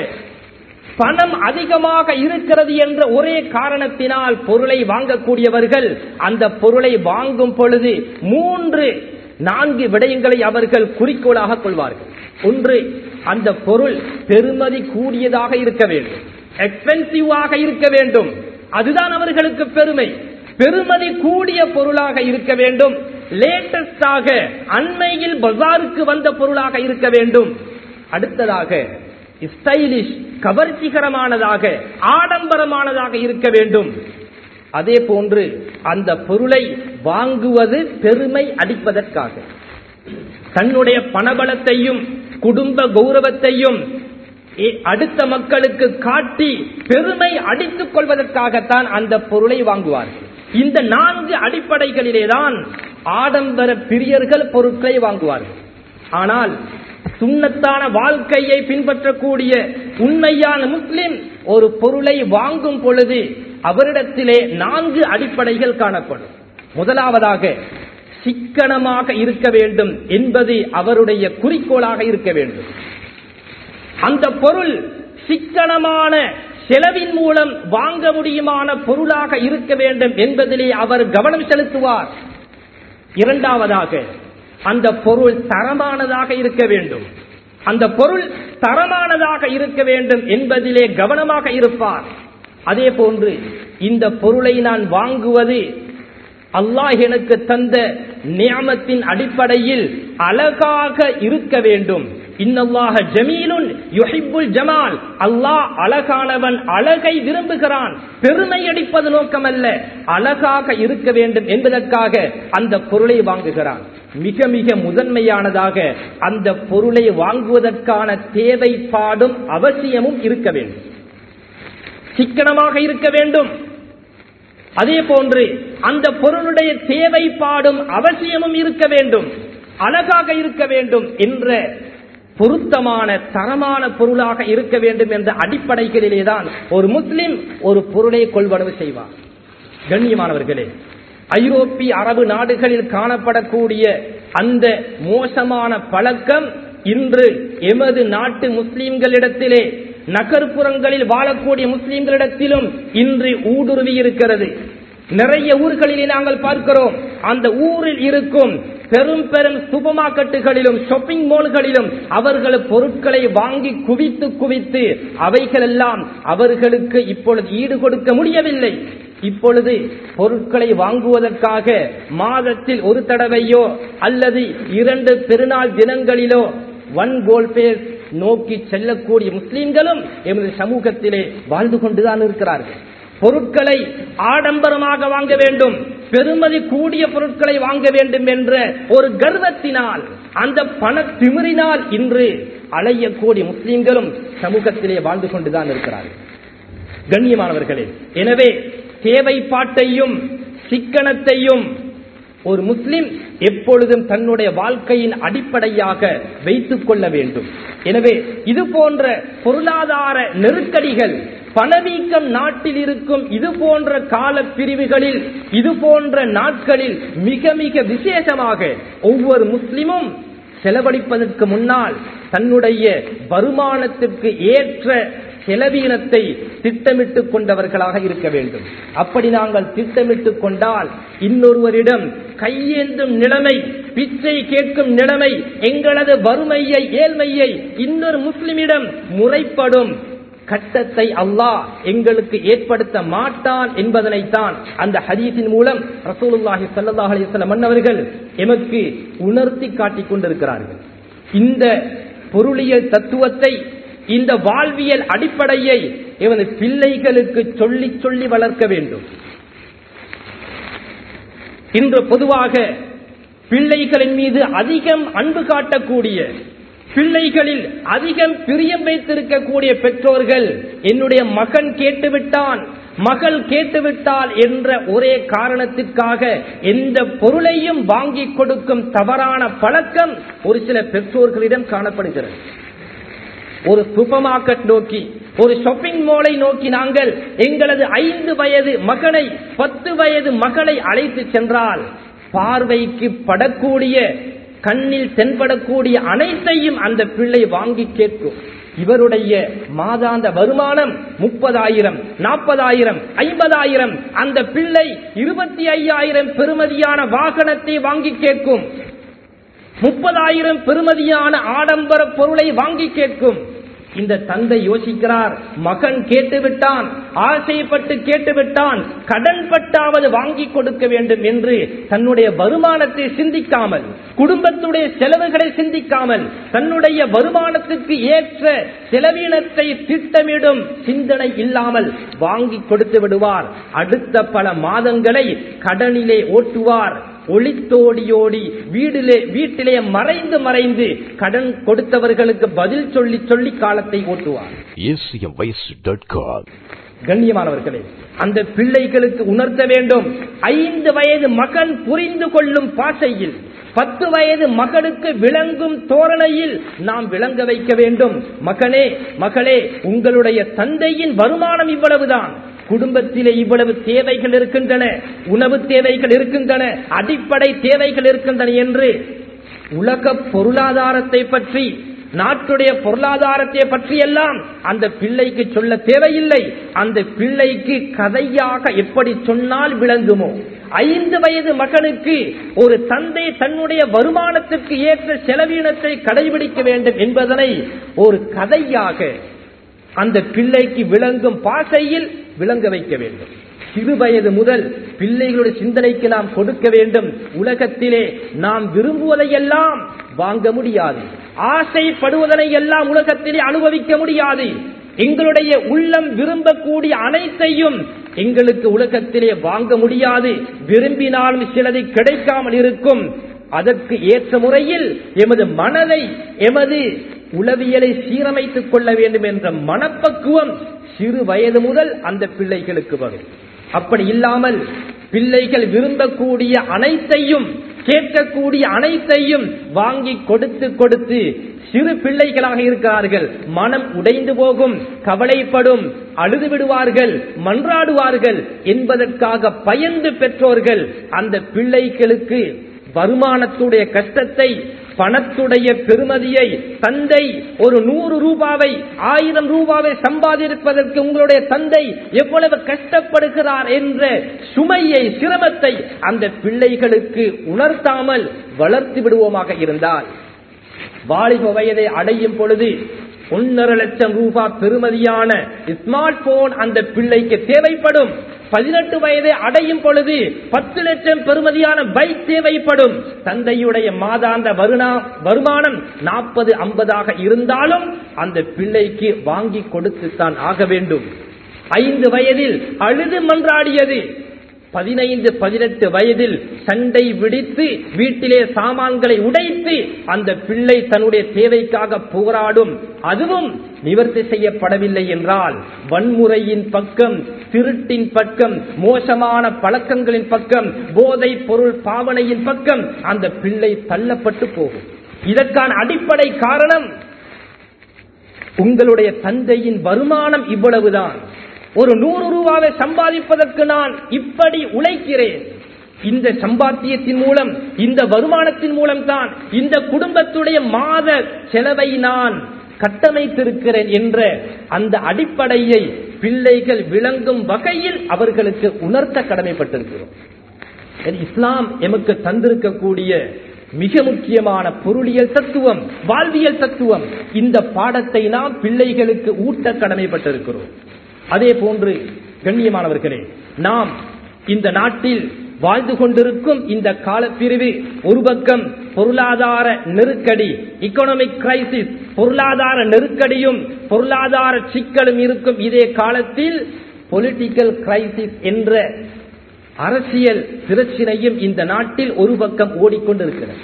பணம் அதிகமாக இருக்கிறது என்ற ஒரே காரணத்தினால் பொருளை வாங்கக்கூடியவர்கள் அந்த பொருளை வாங்கும் பொழுது மூன்று நான்கு விடயங்களை அவர்கள் குறிக்கோளாக கொள்வார்கள் ஒன்று அந்த பொருள் பெருமதி கூடியதாக இருக்க வேண்டும் எக்ஸ்பென்சிவாக இருக்க வேண்டும் அதுதான் அவர்களுக்கு பெருமை பெருமதி கூடிய பொருளாக இருக்க வேண்டும் லேட்டஸ்டாக அண்மையில் பஜாருக்கு வந்த பொருளாக இருக்க வேண்டும் அடுத்ததாக ஸ்டைலிஷ் கவர்ச்சிகரமானதாக ஆடம்பரமானதாக இருக்க வேண்டும் அதே போன்று அந்த பொருளை வாங்குவது பெருமை அடிப்பதற்காக தன்னுடைய பணபலத்தையும் குடும்ப கௌரவத்தையும் அடுத்த மக்களுக்கு காட்டி பெருமை அடித்துக் கொள்வதற்காகத்தான் அந்த பொருளை வாங்குவார்கள் இந்த நான்கு அடிப்படைகளிலேதான் ஆடம்பர பிரியர்கள் பொருட்களை வாங்குவார்கள் ஆனால் சுண்ணத்தான வாழ்க்கையை பின்பற்றக்கூடிய உண்மையான முஸ்லிம் ஒரு பொருளை வாங்கும் பொழுது அவரிடத்திலே நான்கு அடிப்படைகள் காணப்படும் முதலாவதாக சிக்கனமாக இருக்க வேண்டும் என்பது அவருடைய குறிக்கோளாக இருக்க வேண்டும் அந்த பொருள் சிக்கனமான செலவின் மூலம் வாங்க முடியுமான பொருளாக இருக்க வேண்டும் என்பதிலே அவர் கவனம் செலுத்துவார் இரண்டாவதாக அந்த பொருள் தரமானதாக இருக்க வேண்டும் அந்த பொருள் தரமானதாக இருக்க வேண்டும் என்பதிலே கவனமாக இருப்பார் அதே போன்று இந்த பொருளை நான் வாங்குவது அல்லாஹ் எனக்கு தந்த நியமத்தின் அடிப்படையில் அழகாக இருக்க வேண்டும் இன்னல்லாஹ ஜமீலுன் யுஹிப்புல் ஜமால் அல்லாஹ் அழகானவன் அழகை விரும்புகிறான் பெருமை அடிப்பது நோக்கமல்ல அழகாக இருக்க வேண்டும் என்பதற்காக அந்த பொருளை வாங்குகிறான் மிக மிக முதன்மையானதாக அந்த பொருளை வாங்குவதற்கான தேவைப்பாடும் அவசியமும் இருக்க வேண்டும் சிக்கனமாக இருக்க வேண்டும் அதே போன்று அந்த பொருளுடைய தேவைப்பாடும் அவசியமும் இருக்க வேண்டும் அழகாக இருக்க வேண்டும் என்ற பொருத்தமான தரமான பொருளாக இருக்க வேண்டும் என்ற அடிப்படைகளிலேதான் ஒரு முஸ்லிம் ஒரு பொருளை கொள்வனவு செய்வார் கண்ணியமானவர்களே ஐரோப்பிய அரபு நாடுகளில் காணப்படக்கூடிய அந்த மோசமான பழக்கம் இன்று எமது நாட்டு முஸ்லிம்களிடத்திலே நகர்ப்புறங்களில் வாழக்கூடிய முஸ்லிம்களிடத்திலும் இன்று ஊடுருவி இருக்கிறது நிறைய ஊர்களிலே நாங்கள் பார்க்கிறோம் அந்த ஊரில் இருக்கும் பெரும் பெரும் சூப்பர் மார்க்கெட்டுகளிலும் ஷாப்பிங் மால்களிலும் அவர்கள் பொருட்களை வாங்கி குவித்து குவித்து அவைகளெல்லாம் அவர்களுக்கு இப்பொழுது ஈடு கொடுக்க முடியவில்லை இப்பொழுது பொருட்களை வாங்குவதற்காக மாதத்தில் ஒரு தடவையோ அல்லது இரண்டு பெருநாள் தினங்களிலோ ஒன் கோல் பேஸ் நோக்கி செல்லக்கூடிய முஸ்லிம்களும் எமது சமூகத்திலே வாழ்ந்து கொண்டுதான் இருக்கிறார்கள் பொருட்களை ஆடம்பரமாக வாங்க வேண்டும் பெருமதி கூடிய பொருட்களை வாங்க வேண்டும் என்ற ஒரு கர்வத்தினால் அந்த பண திமிரினால் இன்று அலையக்கூடிய முஸ்லிம்களும் சமூகத்திலே வாழ்ந்து கொண்டுதான் இருக்கிறார்கள் கண்ணியமானவர்களே எனவே தேவைப்பாட்டையும் சிக்கனத்தையும் ஒரு முஸ்லிம் எப்பொழுதும் தன்னுடைய வாழ்க்கையின் அடிப்படையாக வைத்துக் கொள்ள வேண்டும் எனவே இது போன்ற பொருளாதார நெருக்கடிகள் பணவீக்கம் நாட்டில் இருக்கும் இது போன்ற கால பிரிவுகளில் இது போன்ற நாட்களில் மிக மிக விசேஷமாக ஒவ்வொரு முஸ்லிமும் செலவழிப்பதற்கு முன்னால் தன்னுடைய வருமானத்திற்கு ஏற்ற செலவீனத்தை திட்டமிட்டுக் கொண்டவர்களாக இருக்க வேண்டும் அப்படி நாங்கள் திட்டமிட்டுக் கொண்டால் இன்னொருவரிடம் கையேந்தும் நிலைமை பிச்சை கேட்கும் நிலைமை எங்களது வறுமையை ஏழ்மையை இன்னொரு முஸ்லிமிடம் முறைப்படும் கட்டத்தை அல்லாஹ் எங்களுக்கு ஏற்படுத்த மாட்டான் என்பதனைத்தான் அந்த ஹதீஸின் மூலம் ரசூலுல்லாஹி ஸல்லல்லாஹு அலைஹி வஸல்லம் மன்னவர்கள் எமக்கு உணர்த்தி காட்டிக் கொண்டிருக்கிறார்கள் இந்த பொருளியல் தத்துவத்தை இந்த வாழ்வியல் அடிப்படையை இவனது பிள்ளைகளுக்கு சொல்லி சொல்லி வளர்க்க வேண்டும் இன்று பொதுவாக பிள்ளைகளின் மீது அதிகம் அன்பு காட்டக்கூடிய பிள்ளைகளில் அதிகம் பிரியம் வைத்திருக்கக்கூடிய பெற்றோர்கள் என்னுடைய மகன் கேட்டுவிட்டான் மகள் கேட்டுவிட்டால் என்ற ஒரே காரணத்திற்காக எந்த பொருளையும் வாங்கி கொடுக்கும் தவறான பழக்கம் ஒரு சில பெற்றோர்களிடம் காணப்படுகிறது ஒரு சூப்பர் மார்க்கெட் நோக்கி ஒரு ஷாப்பிங் மாலை நோக்கி நாங்கள் எங்களது ஐந்து வயது மகனை பத்து வயது மகளை அழைத்து சென்றால் பார்வைக்கு படக்கூடிய கண்ணில் தென்படக்கூடிய அனைத்தையும் அந்த பிள்ளை வாங்கி கேட்கும் இவருடைய மாதாந்த வருமானம் முப்பதாயிரம் நாற்பதாயிரம் ஐம்பதாயிரம் அந்த பிள்ளை இருபத்தி ஐயாயிரம் பெறுமதியான வாகனத்தை வாங்கி கேட்கும் முப்பதாயிரம் பெறுமதியான ஆடம்பர பொருளை வாங்கி கேட்கும் இந்த தந்தை யோசிக்கிறார் மகன் கேட்டுவிட்டான் ஆசைப்பட்டு கேட்டுவிட்டான் கடன் பட்டாவது வாங்கி கொடுக்க வேண்டும் என்று தன்னுடைய வருமானத்தை சிந்திக்காமல் குடும்பத்துடைய செலவுகளை சிந்திக்காமல் தன்னுடைய வருமானத்துக்கு ஏற்ற செலவினத்தை திட்டமிடும் சிந்தனை இல்லாமல் வாங்கி கொடுத்து விடுவார் அடுத்த பல மாதங்களை கடனிலே ஓட்டுவார் ஒளித்தோடியோடி வீடிலே வீட்டிலே மறைந்து மறைந்து கடன் கொடுத்தவர்களுக்கு பதில் சொல்லி சொல்லி காலத்தை ஓட்டுவார் acmvoice.com கண்ணியமானவர்களே அந்த பிள்ளைகளுக்கு உணர்த்த வேண்டும் ஐந்து வயது மகன் புரிந்து கொள்ளும் பாசையில் பத்து வயது மகனுக்கு விளங்கும் தோரணையில் நாம் விளங்க வைக்க வேண்டும் மகனே மகளே உங்களுடைய தந்தையின் வருமானம் இவ்வளவுதான் குடும்பத்திலே இவ்வளவு தேவைகள் இருக்கின்றன உணவு தேவைகள் இருக்கின்றன அடிப்படை தேவைகள் இருக்கின்றன என்று உலக பொருளாதாரத்தை பற்றி நாட்டுடைய பொருளாதாரத்தை பற்றியெல்லாம் அந்த பிள்ளைக்கு சொல்ல தேவையில்லை அந்த பிள்ளைக்கு கதையாக எப்படி சொன்னால் விளங்குமோ ஐந்து வயது மகனுக்கு ஒரு தந்தை தன்னுடைய வருமானத்திற்கு ஏற்ற செலவீனத்தை கடைபிடிக்க வேண்டும் என்பதனை ஒரு கதையாக அந்த பிள்ளைக்கு விளங்கும் பாசையில் விளங்க வைக்க வேண்டும் சிறு வயது முதல் பிள்ளைகளுடைய சிந்தனைக்கு நாம் கொடுக்க வேண்டும் உலகத்திலே நாம் விரும்புவதையெல்லாம் வாங்க முடியாது ஆசைப்படுவதனை எல்லாம் உலகத்திலே அனுபவிக்க முடியாது எங்களுடைய உள்ளம் விரும்பக்கூடிய அனைத்தையும் எங்களுக்கு உலகத்திலே வாங்க முடியாது விரும்பினாலும் சிலது கிடைக்காமல் இருக்கும் அதற்கு ஏற்ற முறையில் எமது மனதை எமது உளவியலை சீரமைத்துக் கொள்ள வேண்டும் என்ற மனப்பக்குவம் சிறு வயது முதல் அந்த பிள்ளைகளுக்கு வரும் அப்படி இல்லாமல் பிள்ளைகள் விரும்பக்கூடிய அனைத்தையும் கேட்கக்கூடிய அனைத்தையும் வாங்கி கொடுத்து கொடுத்து சிறு பிள்ளைகளாக இருக்கிறார்கள் மனம் உடைந்து போகும் கவலைப்படும் அழுது விடுவார்கள் மன்றாடுவார்கள் என்பதற்காக பயந்து பெற்றோர்கள் அந்த பிள்ளைகளுக்கு வருமானத்துடைய கஷ்டத்தை பணத்துடைய பெருமதியை தந்தை ஒரு நூறு ரூபாவை ஆயிரம் ரூபாவை சம்பாதிப்பதற்கு உங்களுடைய தந்தை எவ்வளவு கஷ்டப்படுகிறார் என்ற சுமையை சிரமத்தை அந்த பிள்ளைகளுக்கு உணர்த்தாமல் வளர்த்து விடுவோமாக இருந்தால் வாலிப வயதை அடையும் பொழுது ஒன்னரை லட்சம் ரூபாய் பெருமதியான ஸ்மார்ட் போன் அந்த பிள்ளைக்கு தேவைப்படும் பதினெட்டு வயதை அடையும் பொழுது பத்து லட்சம் பெருமதியான பைக் தேவைப்படும் தந்தையுடைய மாதாந்த வருமானம் நாற்பது ஐம்பதாக இருந்தாலும் அந்த பிள்ளைக்கு வாங்கி கொடுத்துத்தான் ஆக வேண்டும் ஐந்து வயதில் அழுது மன்றாடியது பதினைந்து பதினெட்டு வயதில் சண்டை விடித்து வீட்டிலே சாமான்களை உடைத்து அந்த பிள்ளை தன்னுடைய தேவைக்காக போராடும் அதுவும் நிவர்த்தி செய்யப்படவில்லை என்றால் வன்முறையின் பக்கம் திருட்டின் பக்கம் மோசமான பழக்கங்களின் பக்கம் போதை பொருள் பாவனையின் பக்கம் அந்த பிள்ளை தள்ளப்பட்டு போகும் இதற்கான அடிப்படை காரணம் உங்களுடைய தந்தையின் வருமானம் இவ்வளவுதான் ஒரு நூறு ரூபாவை சம்பாதிப்பதற்கு நான் இப்படி உழைக்கிறேன் இந்த சம்பாத்தியத்தின் மூலம் இந்த வருமானத்தின் மூலம் தான் இந்த குடும்பத்துடைய மாத செலவை நான் கட்டமைத்திருக்கிறேன் என்ற அந்த அடிப்படையை பிள்ளைகள் விளங்கும் வகையில் அவர்களுக்கு உணர்த்த கடமைப்பட்டிருக்கிறோம் இஸ்லாம் எமக்கு தந்திருக்கக்கூடிய மிக முக்கியமான பொருளியல் தத்துவம் வாழ்வியல் தத்துவம் இந்த பாடத்தை நாம் பிள்ளைகளுக்கு ஊட்ட கடமைப்பட்டிருக்கிறோம் அதே போன்று கண்ணியமானவர்களே நாம் இந்த நாட்டில் வாழ்ந்து கொண்டிருக்கும் இந்த காலப்பிரிவு ஒரு பக்கம் பொருளாதார நெருக்கடி இக்கனாமிக் கிரைசிஸ் பொருளாதார நெருக்கடியும் பொருளாதார சிக்கலும் இருக்கும் இதே காலத்தில் பொலிட்டிக்கல் கிரைசிஸ் என்ற அரசியல் பிரச்சனையும் இந்த நாட்டில் ஒரு பக்கம் ஓடிக்கொண்டிருக்கிறது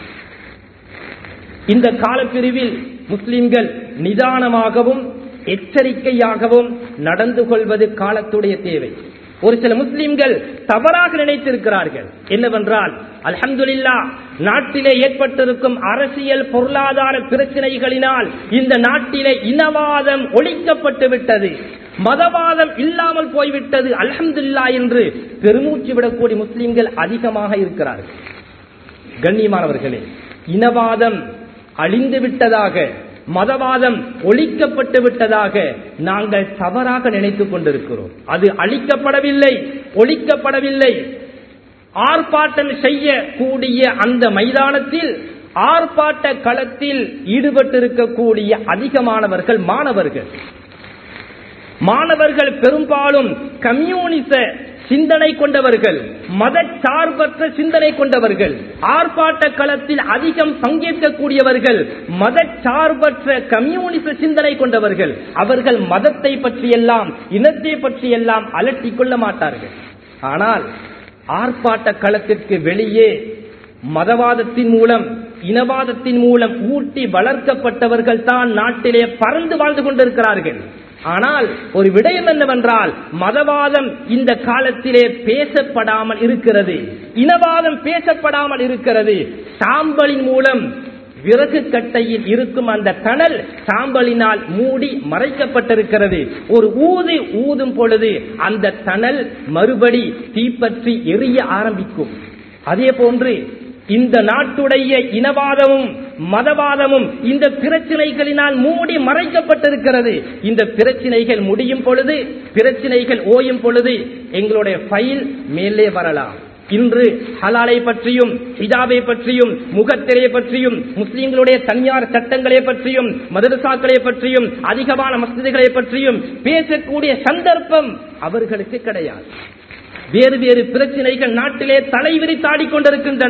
இந்த காலப்பிரிவில் முஸ்லிம்கள் நிதானமாகவும் எச்சரிக்கையாகவும் நடந்து கொள்வது காலத்துடைய தேவை ஒரு சில முஸ்லிம்கள் தவறாக நினைத்திருக்கிறார்கள் என்னவென்றால் அலமதுல்லா நாட்டிலே ஏற்பட்டிருக்கும் அரசியல் பொருளாதார பிரச்சனைகளினால் இந்த நாட்டிலே இனவாதம் ஒழிக்கப்பட்டு விட்டது மதவாதம் இல்லாமல் போய்விட்டது அலமதுல்லா என்று பெருமூச்சு விடக்கூடிய முஸ்லிம்கள் அதிகமாக இருக்கிறார்கள் கண்ணியமானவர்களே இனவாதம் அழிந்து விட்டதாக மதவாதம் ஒழிக்கப்பட்டு விட்டதாக நாங்கள் தவறாக நினைத்துக் கொண்டிருக்கிறோம் அது அழிக்கப்படவில்லை ஒழிக்கப்படவில்லை ஆர்ப்பாட்டம் செய்யக்கூடிய அந்த மைதானத்தில் ஆர்ப்பாட்ட களத்தில் ஈடுபட்டிருக்கக்கூடிய அதிகமானவர்கள் மாணவர்கள் மாணவர்கள் பெரும்பாலும் கம்யூனிச சிந்தனை கொண்டவர்கள் மத சார்பற்ற சிந்தனை கொண்டவர்கள் ஆர்ப்பாட்ட களத்தில் அதிகம் பங்கேற்கக்கூடியவர்கள் மத சார்பற்ற கம்யூனிச சிந்தனை கொண்டவர்கள் அவர்கள் மதத்தை பற்றியெல்லாம் இனத்தை பற்றியெல்லாம் அலட்டிக் கொள்ள மாட்டார்கள் ஆனால் ஆர்ப்பாட்ட களத்திற்கு வெளியே மதவாதத்தின் மூலம் இனவாதத்தின் மூலம் ஊட்டி வளர்க்கப்பட்டவர்கள் தான் நாட்டிலே பறந்து வாழ்ந்து கொண்டிருக்கிறார்கள் ஆனால் ஒரு விடயம் என்னவென்றால் மதவாதம் இந்த காலத்திலே பேசப்படாமல் இருக்கிறது இனவாதம் பேசப்படாமல் இருக்கிறது சாம்பலின் மூலம் விறகு கட்டையில் இருக்கும் அந்த தணல் சாம்பலினால் மூடி மறைக்கப்பட்டிருக்கிறது ஒரு ஊது ஊதும் பொழுது அந்த தணல் மறுபடி தீப்பற்றி எரிய ஆரம்பிக்கும் அதே போன்று இந்த நாட்டுடைய இனவாதமும் மதவாதமும் இந்த பிரச்சனைகளினால் மூடி மறைக்கப்பட்டிருக்கிறது இந்த பிரச்சனைகள் முடியும் பொழுது பிரச்சனைகள் ஓயும் பொழுது எங்களுடைய ஃபைல் மேலே வரலாம் இன்று ஹலாலை பற்றியும் ஹிஜாபை பற்றியும் முகத்திரையை பற்றியும் முஸ்லிம்களுடைய தனியார் சட்டங்களை பற்றியும் மதரசாக்களை பற்றியும் அதிகமான மசிதிகளை பற்றியும் பேசக்கூடிய சந்தர்ப்பம் அவர்களுக்கு கிடையாது வேறு வேறு பிரச்சனைகள் நாட்டிலே தலைவிரித்தாடிக் கொண்டிருக்கின்றன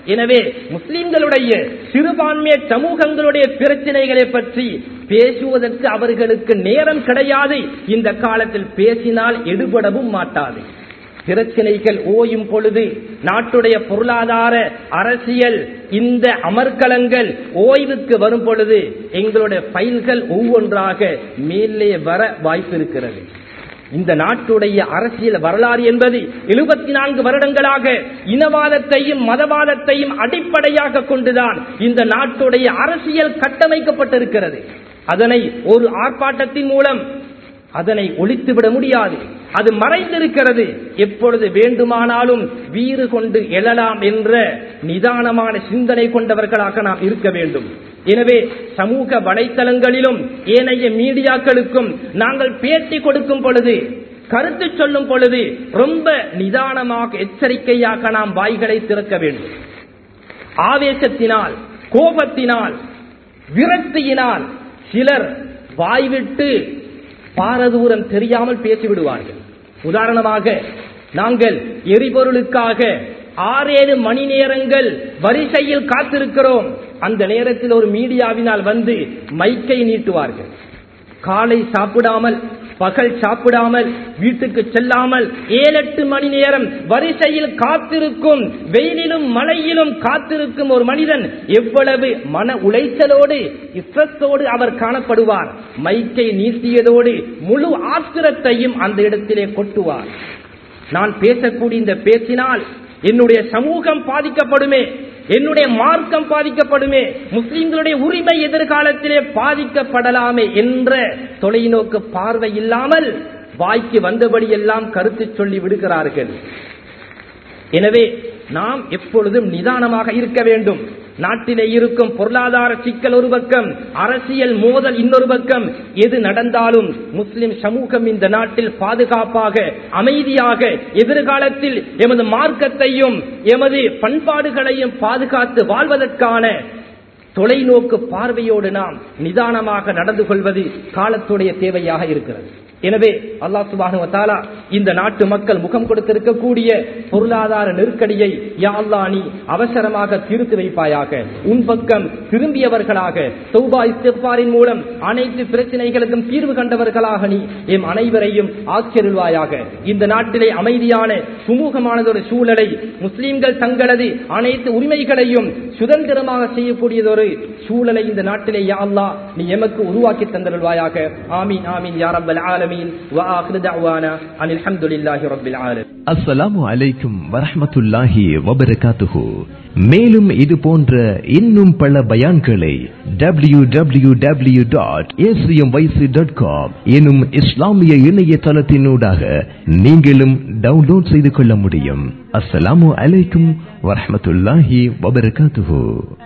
எனவே முஸ்லிம்களுடைய சிறுபான்மை சமூகங்களுடைய பிரச்சனைகளை பற்றி பேசுவதற்கு அவர்களுக்கு நேரம் கிடையாது இந்த காலத்தில் பேசினால் எடுபடவும் மாட்டாது பிரச்சனைகள் ஓயும் பொழுது நாட்டுடைய பொருளாதார அரசியல் இந்த அமர்க்கலங்கள் ஓய்வுக்கு வரும் பொழுது எங்களுடைய ஃபைல்கள் ஒவ்வொன்றாக மேலே வர வாய்ப்பு இருக்கிறது இந்த நாட்டுடைய அரசியல் வரலாறு என்பது எழுபத்தி நான்கு வருடங்களாக இனவாதத்தையும் மதவாதத்தையும் அடிப்படையாக கொண்டுதான் இந்த நாட்டுடைய அரசியல் கட்டமைக்கப்பட்டிருக்கிறது அதனை ஒரு ஆர்ப்பாட்டத்தின் மூலம் அதனை ஒழித்துவிட முடியாது அது மறைந்திருக்கிறது எப்பொழுது வேண்டுமானாலும் வீறு கொண்டு எழலாம் என்ற நிதானமான சிந்தனை கொண்டவர்களாக நாம் இருக்க வேண்டும் எனவே சமூக வலைத்தளங்களிலும் ஏனைய மீடியாக்களுக்கும் நாங்கள் பேட்டி கொடுக்கும் பொழுது கருத்து சொல்லும் பொழுது ரொம்ப நிதானமாக எச்சரிக்கையாக நாம் வாய்களை திறக்க வேண்டும் ஆவேசத்தினால் கோபத்தினால் விரக்தியினால் சிலர் வாய்விட்டு பாரதூரம் தெரியாமல் பேசிவிடுவார்கள் உதாரணமாக நாங்கள் எரிபொருளுக்காக ஆறேழு மணி நேரங்கள் வரிசையில் காத்திருக்கிறோம் அந்த நேரத்தில் ஒரு மீடியாவினால் வந்து மைக்கை நீட்டுவார்கள் காலை சாப்பிடாமல் பகல் சாப்பிடாமல் வீட்டுக்கு செல்லாமல் ஏழு எட்டு மணி நேரம் வரிசையில் காத்திருக்கும் வெயிலிலும் மழையிலும் காத்திருக்கும் ஒரு மனிதன் எவ்வளவு மன உளைச்சலோடு இஸ்ரத்தோடு அவர் காணப்படுவார் மைக்கை நீட்டியதோடு முழு ஆத்திரத்தையும் அந்த இடத்திலே கொட்டுவார் நான் பேசக்கூடிய இந்த பேச்சினால் என்னுடைய சமூகம் பாதிக்கப்படுமே என்னுடைய மார்க்கம் பாதிக்கப்படுமே முஸ்லிம்களுடைய உரிமை எதிர்காலத்திலே பாதிக்கப்படலாமே என்ற தொலைநோக்கு பார்வை இல்லாமல் வாய்க்கு வந்தபடி எல்லாம் கருத்து சொல்லி விடுகிறார்கள் எனவே நாம் எப்பொழுதும் நிதானமாக இருக்க வேண்டும் நாட்டிலே இருக்கும் பொருளாதார சிக்கல் ஒரு பக்கம் அரசியல் மோதல் இன்னொரு பக்கம் எது நடந்தாலும் முஸ்லிம் சமூகம் இந்த நாட்டில் பாதுகாப்பாக அமைதியாக எதிர்காலத்தில் எமது மார்க்கத்தையும் எமது பண்பாடுகளையும் பாதுகாத்து வாழ்வதற்கான தொலைநோக்கு பார்வையோடு நாம் நிதானமாக நடந்து கொள்வது காலத்துடைய தேவையாக இருக்கிறது எனவே அல்லாஹ் சுபானு தாலா இந்த நாட்டு மக்கள் முகம் கொடுத்திருக்கக்கூடிய பொருளாதார நெருக்கடியை யா அல்லா நீ அவசரமாக தீர்த்து வைப்பாயாக உன் பக்கம் திரும்பியவர்களாக சௌபா இஸ்திஃபாரின் மூலம் அனைத்து பிரச்சனைகளுக்கும் தீர்வு கண்டவர்களாக நீ எம் அனைவரையும் ஆக்கியருள்வாயாக இந்த நாட்டிலே அமைதியான சுமூகமானதொரு சூழலை முஸ்லிம்கள் தங்களது அனைத்து உரிமைகளையும் சுதந்திரமாக செய்யக்கூடியதொரு சூழலை இந்த நாட்டிலே யா அல்லா நீ எமக்கு உருவாக்கி தந்தருள்வாயாக ஆமீன் ஆமீன் யா ரப்பல் ஆலமீன் وآخر دعوانا أن الحمد لله رب العالمين அஸ்ஸலாமு அலைக்கும் வரஹ்மத்துல்லாஹி வபரகாத்துஹு மேலும் இது போன்ற இன்னும் பல பயான்களை W W W dot dot com எனும் இஸ்லாமிய இணையதளத்தினூடாக நீங்களும் டவுன்லோட் செய்து கொள்ள முடியும் அஸ்ஸலாமு அலைக்கும் வரஹ்மத்துல்லாஹி வபரகாத்துஹு